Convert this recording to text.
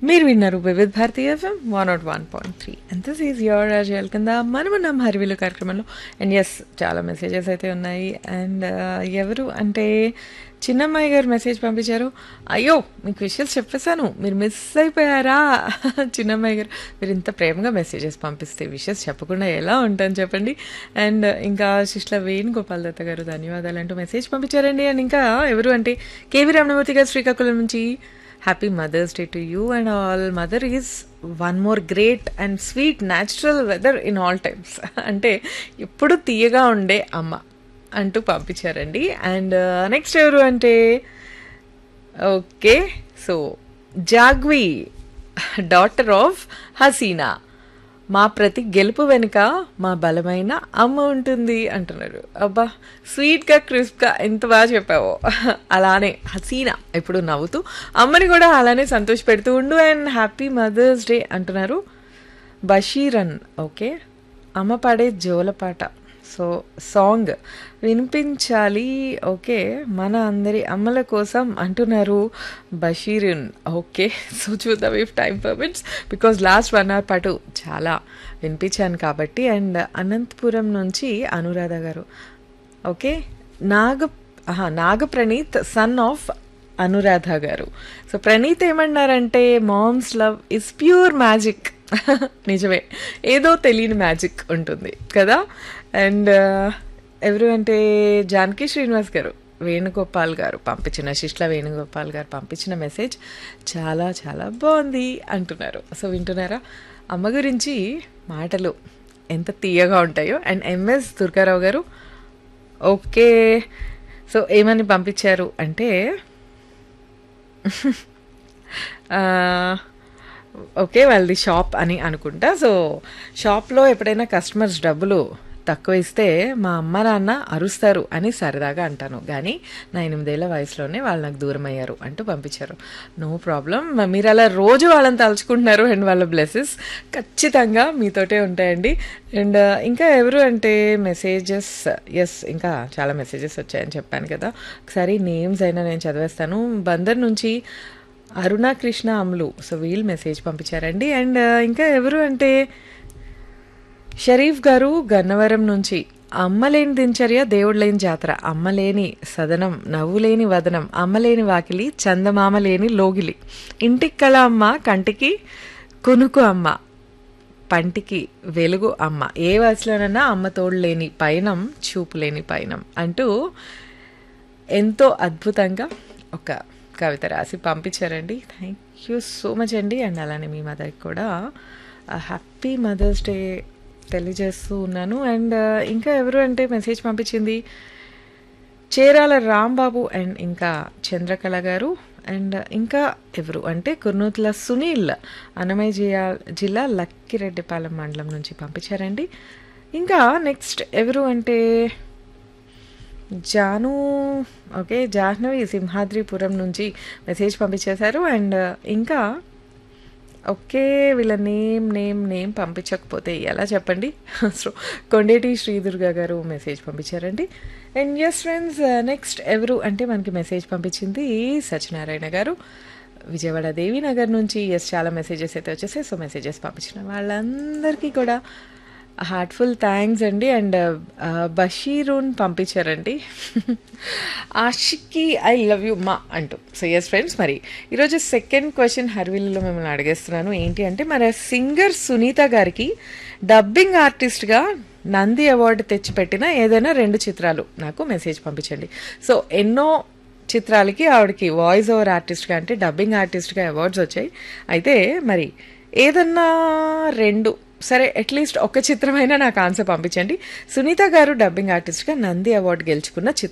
మీరు విన్నారు Vividh Bharati FM one naught one point three and this is your రాజల్ కింద మనమున్నాం హరివిలు కార్యక్రమంలో అండ్ ఎస్ చాలా మెసేజెస్ అయితే ఉన్నాయి అండ్ ఎవరు అంటే చిన్నమ్మాయి గారు మెసేజ్ పంపించారు అయ్యో మీకు విషయాలు చెప్పేశాను మీరు మిస్ అయిపోయారా చిన్నమ్మాయి గారు మీరు ఇంత ప్రేమగా మెసేజెస్ పంపిస్తే విషయస్ చెప్పకుండా ఎలా ఉంటాను చెప్పండి అండ్ ఇంకా శిష్ల వేణుగోపాల్ దత్త గారు ధన్యవాదాలు అంటూ మెసేజ్ పంపించారండి అండ్ ఇంకా ఎవరు అంటే కేవీ రమణమూర్తి గారు శ్రీకాకుళం నుంచి happy mother's day to you and all mother is one more great and sweet natural weather in all times అంటే ఎప్పుడు తీయగా ఉండే అమ్మ అంటూ పంపించారండి అండ్ నెక్స్ట్ ఎవరు అంటే ఓకే సో జాగ్వి డాటర్ ఆఫ్ హసీనా మా ప్రతి గెలుపు వెనుక మా బలమైన అమ్మ ఉంటుంది అంటున్నారు అబ్బా స్వీట్గా క్రిస్ప్గా ఎంత బాగా చెప్పావో అలానే హసీనా ఇప్పుడు నవ్వుతూ అమ్మని కూడా అలానే సంతోష పెడుతూ ఉండు అండ్ హ్యాపీ మదర్స్ డే అంటున్నారు బషీరన్ ఓకే అమ్మ పాడే జోలపాట సో సాంగ్ వినిపించాలి ఓకే మన అందరి అమ్మల కోసం అంటున్నారు బషీరున్ ఓకే సో చూద్దాం if time permits because last one hour పాటు చాలా వినిపించాను కాబట్టి అండ్ అనంతపురం నుంచి అనురాధ గారు ఓకే నాగ ఆహా, నాగ ప్రణీత్ సన్ ఆఫ్ అనురాధ గారు సో ప్రణీత్ ఏమన్నారంటే moms love is pure magic నిజమే ఏదో తెలియని మ్యాజిక్ ఉంటుంది కదా అండ్ ఎవరు అంటే జానకి శ్రీనివాస్ గారు వేణుగోపాల్ గారు పంపించిన శిష్ల వేణుగోపాల్ గారు పంపించిన మెసేజ్ చాలా చాలా బాగుంది అంటున్నారు సో వింటున్నారా అమ్మ గురించి మాటలు ఎంత తీయగా ఉంటాయో అండ్ ఎంఎస్ దుర్గారావు గారు ఓకే సో ఏమని పంపించారు అంటే ఆ, ఓకే వాళ్ళది షాప్ అని అనుకుంటా సో షాప్లో ఎప్పుడైనా కస్టమర్స్ డబ్బులు తక్కువ ఇస్తే మా అమ్మ నాన్న అరుస్తారు అని సరదాగా అంటాను కానీ నా ఎనిమిదేళ్ల వయసులోనే వాళ్ళు నాకు దూరం అయ్యారు అంటూ పంపించారు నో ప్రాబ్లం మీరు అలా రోజు వాళ్ళని తలుచుకుంటున్నారు అండ్ వాళ్ళ బ్లెస్సెస్ ఖచ్చితంగా మీతోటే ఉంటాయండి అండ్ ఇంకా ఎవరు అంటే మెసేజెస్ ఎస్ ఇంకా చాలా మెసేజెస్ వచ్చాయని చెప్పాను కదా ఒకసారి నేమ్స్ అయినా నేను చదివేస్తాను బందర్ నుంచి అరుణ కృష్ణ అమ్లు సో వీళ్ళు మెసేజ్ పంపించారండి అండ్ ఇంకా ఎవరు అంటే షరీఫ్ గారు గన్నవరం నుంచి అమ్మలేని దినచర్య దేవుడు జాతర అమ్మలేని సదనం నవ్వులేని వదనం అమ్మలేని వాకిలి చందమామ లేని లోగిలి ఇంటికి కళ అమ్మ కంటికి కునుకు అమ్మ పంటికి వెలుగు అమ్మ ఏ వయసులోనన్నా అమ్మ తోడు లేని పయనం చూపు లేని పయనం అంటూ ఎంతో అద్భుతంగా ఒక కవిత రాసి పంపించారండి థ్యాంక్ యూ సో మచ్ అండి అండ్ అలానే మీ మదర్కి కూడా హ్యాపీ మదర్స్ డే తెలియజేస్తూ ఉన్నాను అండ్ ఇంకా ఎవరు అంటే మెసేజ్ పంపించింది చేరాల రాంబాబు అండ్ ఇంకా చంద్రకళ గారు అండ్ ఇంకా ఎవరు అంటే కుర్నూతుల సునీల్ అన్నమయ్య జిల్లా జిల్లా లక్కిరెడ్డిపాలెం మండలం నుంచి పంపించారండి ఇంకా నెక్స్ట్ ఎవరు అంటే జాను ఓకే జాహ్నవి సింహాద్రిపురం నుంచి మెసేజ్ పంపించేశారు అండ్ ఇంకా ఓకే వీళ్ళ నేమ్ నేమ్ నేమ్ పంపించకపోతే ఎలా చెప్పండి సో కొండేటి శ్రీదుర్గ గారు మెసేజ్ పంపించారండి అండ్ ఎస్ ఫ్రెండ్స్ నెక్స్ట్ ఎవరు అంటే మనకి మెసేజ్ పంపించింది సత్యనారాయణ గారు విజయవాడ దేవీనగర్ నుంచి ఎస్ చాలా మెసేజెస్ అయితే వచ్చేసాయి సో మెసేజెస్ పంపించిన వాళ్ళందరికీ కూడా హార్ట్ఫుల్ థ్యాంక్స్ అండి అండ్ బషీరూన్ పంపించారండి ఆషికి ఐ లవ్ యూ మా అంటూ సో ఎస్ ఫ్రెండ్స్ మరి ఈరోజు సెకండ్ క్వశ్చన్ హర్విల్లో మిమ్మల్ని అడిగేస్తున్నాను ఏంటి అంటే మరి సింగర్ సునీత గారికి డబ్బింగ్ ఆర్టిస్ట్గా నంది అవార్డు తెచ్చిపెట్టిన ఏదైనా రెండు చిత్రాలు నాకు మెసేజ్ పంపించండి సో ఎన్నో చిత్రాలకి ఆవిడకి వాయిస్ ఓవర్ ఆర్టిస్ట్గా అంటే డబ్బింగ్ ఆర్టిస్ట్గా అవార్డ్స్ వచ్చాయి అయితే మరి ఏదన్నా రెండు సరే అట్లీస్ట్ ఒక చిత్రమైనా నాకు ఆన్సర్ పంపించండి సునీత గారు డబ్బింగ్ ఆర్టిస్ట్గా నంది అవార్డు గెలుచుకున్న చిత్రం